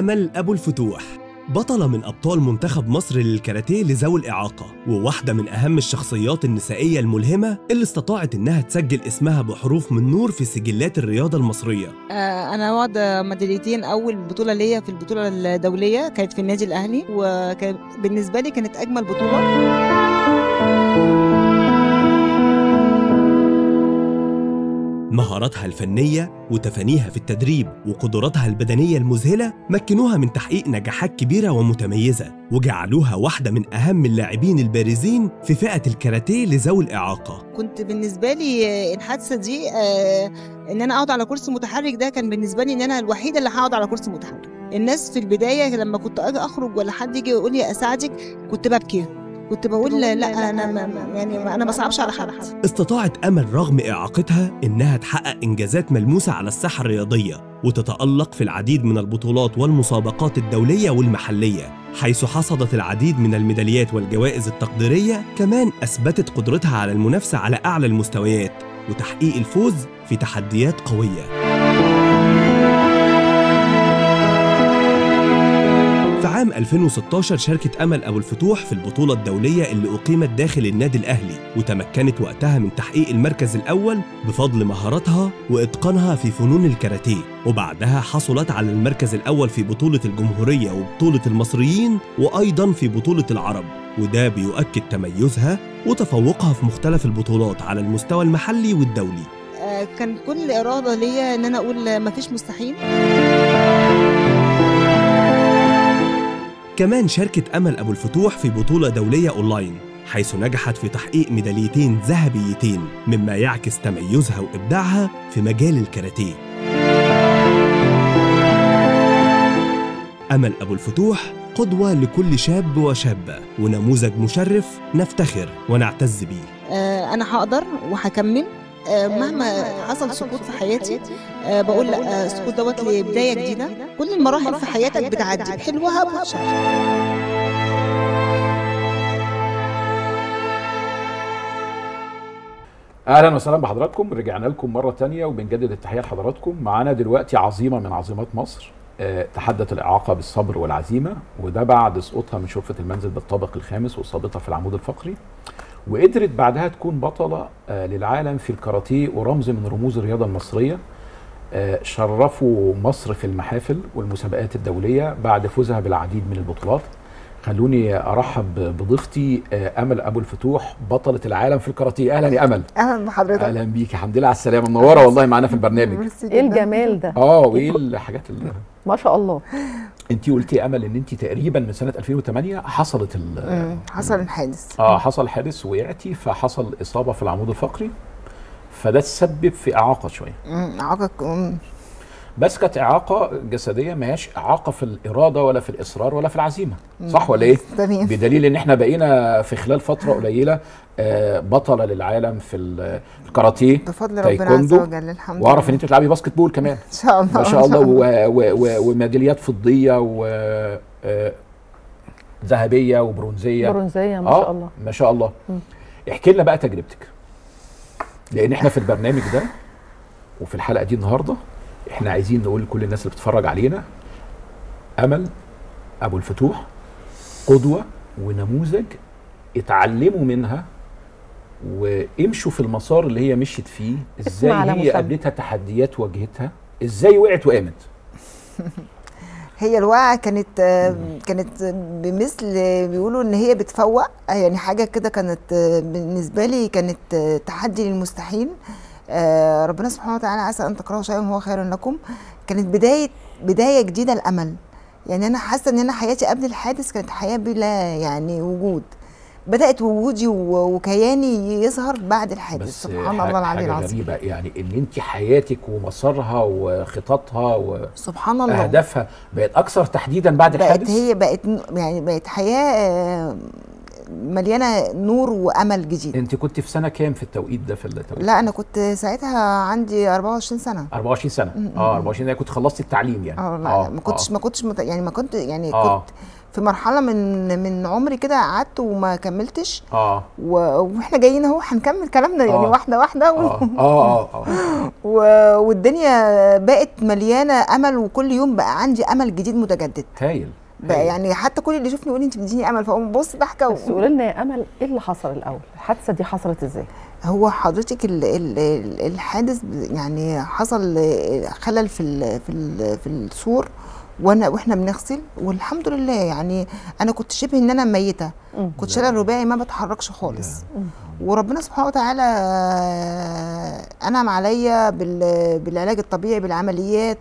أمل أبو الفتوح بطلة من أبطال منتخب مصر للكاراتيه لذوي الإعاقة وواحدة من أهم الشخصيات النسائية الملهمة اللي استطاعت إنها تسجل اسمها بحروف من نور في سجلات الرياضة المصرية آه، انا واخده ميداليتين اول بطوله ليا في البطوله الدوليه كانت في النادي الاهلي وكان بالنسبه لي كانت اجمل بطوله مهاراتها الفنية وتفانيها في التدريب وقدراتها البدنية المذهلة مكنوها من تحقيق نجاحات كبيرة ومتميزة وجعلوها واحدة من أهم اللاعبين البارزين في فئة الكاراتيه لذوي الإعاقة كنت بالنسبه لي آه، الحادثه دي آه، ان انا اقعد على كرسي متحرك ده كان بالنسبه لي ان انا الوحيده اللي هقعد على كرسي متحرك الناس في البدايه لما كنت اجي اخرج ولا حد يجي يقول لي اساعدك كنت ببكي كنت بقول لا انا ما ما- يعني ما- انا ما صعبش على حد استطاعت أمل رغم إعاقتها إنها تحقق إنجازات ملموسة على الساحة الرياضية وتتألق في العديد من البطولات والمسابقات الدولية والمحلية حيث حصدت العديد من الميداليات والجوائز التقديرية كمان أثبتت قدرتها على المنافسة على أعلى المستويات وتحقيق الفوز في تحديات قوية في عام 2016 شاركت أمل أبو الفتوح في البطولة الدولية اللي أقيمت داخل النادي الأهلي وتمكنت وقتها من تحقيق المركز الأول بفضل مهاراتها وإتقانها في فنون الكاراتيه وبعدها حصلت على المركز الأول في بطولة الجمهورية وبطولة المصريين وأيضا في بطولة العرب وده بيؤكد تميزها وتفوقها في مختلف البطولات على المستوى المحلي والدولي آه، كان كل اراده ليا ان انا اقول ما فيش مستحيل كمان شاركت أمل أبو الفتوح في بطولة دولية أونلاين حيث نجحت في تحقيق ميداليتين ذهبيتين مما يعكس تميزها وإبداعها في مجال الكاراتيه أمل أبو الفتوح قدوة لكل شاب وشابة ونموذج مشرف نفتخر ونعتز بيه آه، انا هقدر وهكمل آه، مهما حصل سقوط في حياتي آه، بقول لا آه، السقوط دوت لبدايه جديده كل المراحل في حياتك بتعدي بحلوها بوحشها اهلا وسهلا بحضراتكم رجعنا لكم مره تانية وبنجدد التحيه لحضراتكم معانا دلوقتي عظيمه من عظيمات مصر آه، تحدت الاعاقه بالصبر والعزيمه وده بعد سقوطها من شرفه المنزل بالطابق الخامس واصابتها في العمود الفقري وقدرت بعدها تكون بطله آه، للعالم في الكاراتيه ورمز من رموز الرياضه المصريه آه، شرفوا مصر في المحافل والمسابقات الدوليه بعد فوزها بالعديد من البطولات خلوني ارحب بضيفتي آه، امل ابو الفتوح بطله العالم في الكاراتيه اهلا يا امل اهلا بحضرتك اهلا بيكي الحمد لله على السلامه منوره والله معانا في البرنامج ميرسي ايه جداً. الجمال ده اه وايه الحاجات اللي ما شاء الله انت قلتي يا امل ان انت تقريبا من سنه 2008 حصلت ال مم، حصل الحادث اه حصل حادث وقعتي فحصل اصابه في العمود الفقري فده تسبب في اعاقه شويه مم، عقك مم، بس كانت اعاقه جسديه ما هياش اعاقه في الاراده ولا في الاصرار ولا في العزيمه صح ولا ايه تمام بدليل ان احنا بقينا في خلال فتره قليله آه، بطله للعالم في ال- في الكاراتيه بفضل ربنا عز تايكوندو وجل الحمد لله واعرف ان انت بتلعبي باسكت بول كمان ان شاء الله ما شاء الله و- و- و- وميداليات فضيه و آه، ذهبيه وبرونزيه برونزيه ما آه، شاء الله ما شاء الله احكي لنا بقى تجربتك لان احنا في البرنامج ده وفي الحلقه دي النهارده احنا عايزين نقول لكل الناس اللي بتتفرج علينا امل ابو الفتوح قدوه ونموذج اتعلموا منها وامشوا في المسار اللي هي مشيت فيه ازاي على هي مسمى. قابلتها تحديات واجهتها ازاي وقعت وقامت هي الوقعه كانت آه، كانت بمثل بيقولوا ان هي بتفوق آه، يعني حاجه كده كانت آه، بالنسبه لي كانت آه، تحدي للمستحيل آه، ربنا سبحانه وتعالى عسى ان تكرهوا شيئا وهو خير لكم كانت بدايه بدايه جديده الامل يعني انا حاسه ان انا حياتي قبل الحادث كانت حياه بلا يعني وجود بدات وجودي و- وكياني يظهر بعد الحادث بس سبحان ح- الله العلي حاجه العظيم غريبه يعني ان انت حياتك ومسارها وخططها و... سبحان الله اهدافها بقت اكثر تحديدا بعد بقت الحادث هي بقت ن- يعني بقت حياه آه، مليانه نور وامل جديد انت كنت في سنه كام في التوقيت ده في التوقيت لا انا كنت ساعتها عندي 24 سنه 24 سنه اه 24 سنه كنت خلصت التعليم يعني اه لا ما كنتش ما كنتش مت... يعني ما كنت يعني آه. كنت في مرحله من من عمري كده قعدت وما كملتش اه و- واحنا جايين اهو هنكمل كلامنا يعني آه. واحده واحده و... اه اه اه, آه. و... والدنيا بقت مليانه امل وكل يوم بقى عندي امل جديد متجدد هايل بقى هايل. يعني حتى كل اللي يشوفني يقول لي انت بتديني امل فاقوم بص ضحكه و... بس قولي لنا يا امل ايه اللي حصل الاول الحادثه دي حصلت ازاي هو حضرتك ال ال ال الحادث ب- يعني حصل خلل في ال في ال في السور وانا واحنا بنغسل والحمد لله يعني انا كنت شبه ان انا ميته مم. كنت شايله الرباعي ما بتحركش خالص وربنا سبحانه وتعالى انعم عليا بال- بالعلاج الطبيعي بالعمليات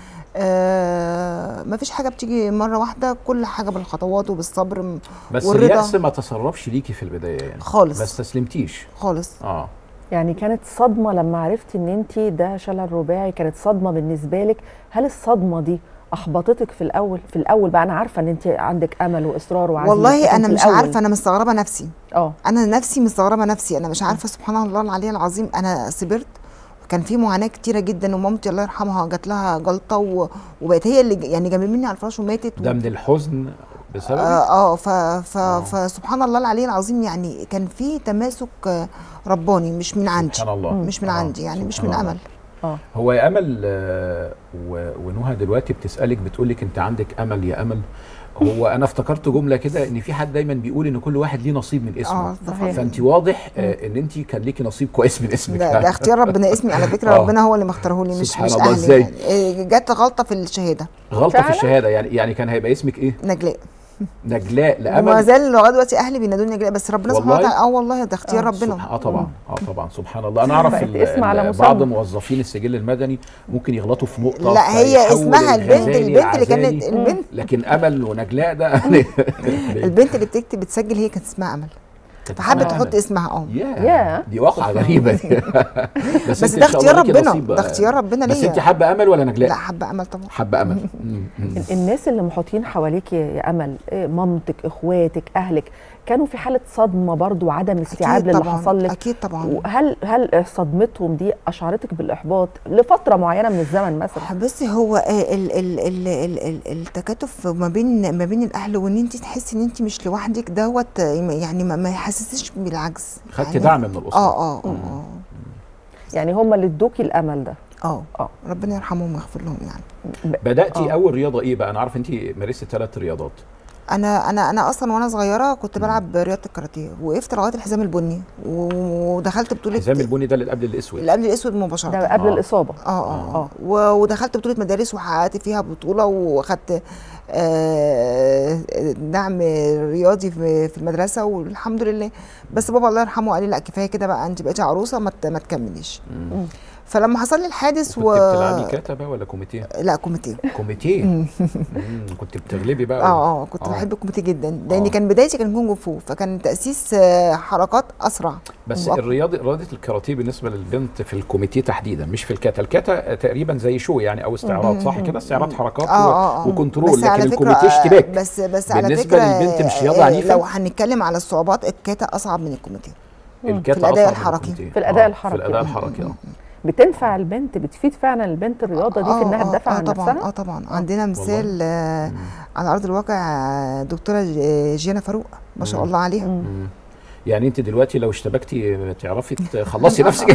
ما فيش حاجه بتيجي مره واحده كل حاجه بالخطوات وبالصبر م- بس والرضا. اليأس ما تصرفش ليكي في البدايه يعني خالص ما استسلمتيش خالص اه يعني كانت صدمه لما عرفتي ان انت ده شلل رباعي كانت صدمه بالنسبه لك هل الصدمه دي احبطتك في الاول في الاول بقى انا عارفه ان انت عندك امل واصرار وعزيمه والله لكن انا في مش الأول- عارفه انا مستغربه نفسي اه انا نفسي مستغربه نفسي انا مش عارفه سبحان الله العلي العظيم انا صبرت كان في معاناه كتيره جدا ومامتي الله يرحمها جات لها جلطه و... وبقت هي اللي ج- يعني جنب مني على الفراش وماتت و... ده من الحزن بسبب اه, آه ف... ف... آه. فسبحان الله العلي العظيم يعني كان في تماسك آه، رباني مش من عندي سبحان الله مش من آه، عندي يعني مش سبحان من الله. امل اه هو يا امل آه، و- ونهى دلوقتي بتسالك بتقول لك انت عندك امل يا امل هو انا افتكرت جمله كده ان في حد دايما بيقول ان كل واحد ليه نصيب من اسمه اه ده صحيح. فضل. فانت واضح آه، ان انت كان ليكي نصيب كويس من اسمك ده, ده اختيار ربنا اسمي على فكره آه. ربنا هو اللي مختاره لي مش سبحان مش الله، اهلي إزاي؟ يعني. إيه، جت غلطه في الشهاده غلطه في فعلا؟ الشهاده يعني يعني كان هيبقى اسمك ايه نجلاء نجلاء وما لامل زال لغايه دلوقتي اهلي بينادوني نجلاء بس ربنا سبحانه والله؟ وتعالى اه والله ده اختيار آه، ربنا سبحان- اه طبعا اه طبعا سبحان الله انا اعرف بقت ال- اسم على ال- مسمى. بعض موظفين السجل المدني ممكن يغلطوا في نقطه لا هي فيحول اسمها البنت الغزالي البنت اللي كانت العزالي. البنت لكن امل ونجلاء ده يعني البنت اللي بتكتب بتسجل هي كانت اسمها امل فحبت اسمها تحط أمل. اسمها اه ياه. يا دي واقعه غريبه دي بس أنت ده إن شاء الله اختيار ليكي ربنا نصيب ده بقى. اختيار ربنا بس انت ليا حابه امل ولا نجلاء؟ لا حابه امل طبعا حابه امل مم، مم. ال- الناس اللي محاطين حواليك يا يا امل إيه، مامتك اخواتك اهلك كانوا في حاله صدمه برضو وعدم استيعاب اكيد للي طبعا حصل لك اكيد طبعا وهل هل صدمتهم دي اشعرتك بالاحباط لفتره معينه من الزمن مثلا بصي هو آه، ال ال ال ال ال التكاتف ما بين ما بين الاهل وان انت تحسي ان انت مش لوحدك دوت آه، يعني ما, ما يحسسش بالعجز خدتي يعني دعم من الاسره اه اه اه يعني هم اللي ادوكي الامل ده اه اه ربنا يرحمهم ويغفر لهم يعني بداتي آه. اول رياضه ايه بقى انا عارف انت مارستي ثلاث رياضات انا انا انا اصلا وانا صغيره كنت بلعب رياضه الكاراتيه وقفت لغايه الحزام البني ودخلت بطوله الحزام البني ده اللي قبل الاسود اللي قبل الاسود مباشره ده قبل آه. الاصابه اه اه اه و- ودخلت بطوله مدارس وحققت فيها بطوله واخدت آه، دعم رياضي في في المدرسه والحمد لله بس بابا الله يرحمه قال لي لا كفايه كده بقى انت بقيتي عروسه ما ت- ما تكمليش مم. فلما حصل لي الحادث كنت بتلعبي كاتبه ولا كوميتيه؟ لا كوميتيه كوميتيه مم. كنت بتغلبي بقى اه اه كنت آه. بحب الكوميتيه جدا لان آه. كان بدايتي كان كونج فو فكان تاسيس آه، حركات اسرع بس وأقوى. الرياضه رياضه الكاراتيه بالنسبه للبنت في الكوميتيه تحديدا مش في الكاتا الكاتا تقريبا زي شو يعني او استعراض صح كده استعراض حركات اه اه اه وكنترول بس على لكن فكرة- الكوميتيه اشتباك بس بس على بالنسبة فكره للبنت مش رياضة آه، عنيفة؟ لو هنتكلم على الصعوبات الكاتا اصعب من الكوميتيه الكاتا في الأداء أصعب من الحركي. الكوميتيه. في الأداء آه، الحركي. في الاداء الحركي اه بتنفع البنت بتفيد فعلا البنت الرياضه دي في آه، انها آه، تدافع آه عن طبعا نفسها اه طبعا عندنا مثال آه على ارض الواقع آه، دكتوره ج- جينا فاروق ما شاء مم. الله عليها مم. يعني انت دلوقتي لو اشتبكتي تعرفي تخلصي نفسك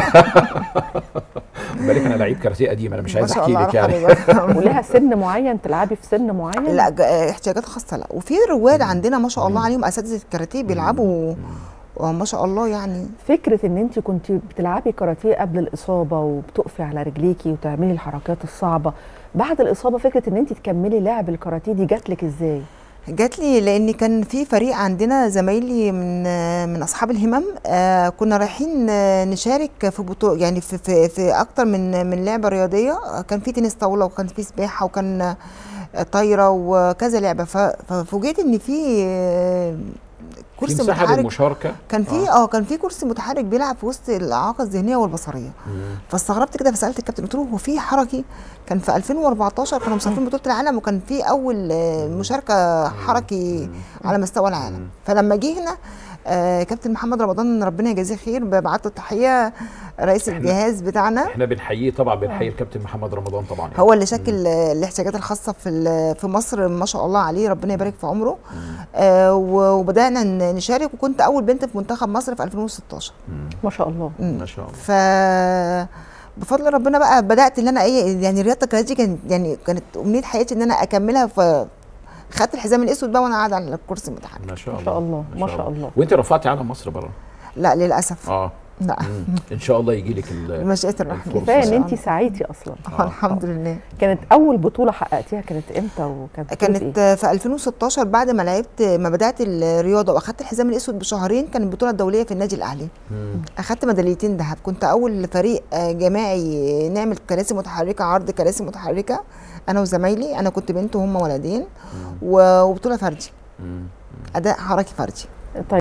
بالك انا لعيب كاراتيه قديم انا مش ما عايز شاء احكي الله لك يعني حضرتك. ولها سن معين تلعبي في سن معين لا ج- آه، احتياجات خاصه لا وفي رواد عندنا ما شاء الله عليهم اساتذه الكاراتيه بيلعبوا وما شاء الله يعني فكره ان انت كنت بتلعبي كاراتيه قبل الاصابه وبتقفي على رجليكي وتعملي الحركات الصعبه بعد الاصابه فكره ان انت تكملي لعب الكاراتيه دي جات لك ازاي جات لي لان كان في فريق عندنا زمايلي من من اصحاب الهمم آه كنا رايحين آه، نشارك في بطوله يعني في في, في اكتر من من لعبه رياضيه آه، كان في تنس طاوله وكان في سباحه وكان آه، طايره وكذا لعبه ف- ففوجئت ان في آه، في كرسي مساحه متحرك للمشاركه كان في اه كان في كرسي متحرك بيلعب في وسط الاعاقه الذهنيه والبصريه مم. فاستغربت كده فسالت الكابتن قلت له هو في حركي كان في 2014 كانوا مسافرين بطوله العالم وكان في اول آه، مشاركه حركي على مستوى العالم فلما جه هنا آه كابتن محمد رمضان ربنا يجازيه خير ببعت له تحيه رئيس إحنا- الجهاز بتاعنا احنا بنحييه طبعا بنحيي الكابتن محمد رمضان طبعا يعني. هو اللي شكل آه، الاحتياجات الخاصه في ال- في مصر ما شاء الله عليه ربنا يبارك في عمره آه و- وبدانا ن- نشارك وكنت اول بنت في منتخب مصر في 2016 مم. ما شاء الله مم. ما شاء الله ف بفضل ربنا بقى بدات ان انا ايه يعني رياضه الكاراتيه كانت يعني كانت امنيه حياتي ان انا اكملها ف خدت الحزام الاسود بقى وانا قاعده على الكرسي المتحرك ما شاء ما الله شاء الله ما شاء الله وانت رفعتي علم مصر بره لا للاسف اه لا مم. ان شاء الله يجي لك ال- بمشيئه الرحمن الفرصة. كفايه ان شاء انت الله. سعيتي اصلا آه. الحمد لله كانت اول بطوله حققتيها كانت امتى وكانت بطولة كانت إيه؟ في 2016 بعد ما لعبت ما بدات الرياضه واخدت الحزام الاسود بشهرين كانت البطوله الدوليه في النادي الاهلي مم. اخدت ميداليتين ذهب كنت اول فريق آه، جماعي نعمل كراسي متحركه عرض كراسي متحركه انا وزمايلي انا كنت بنت وهم ولدين و- وبطوله فردي مم. اداء حركي فردي طيب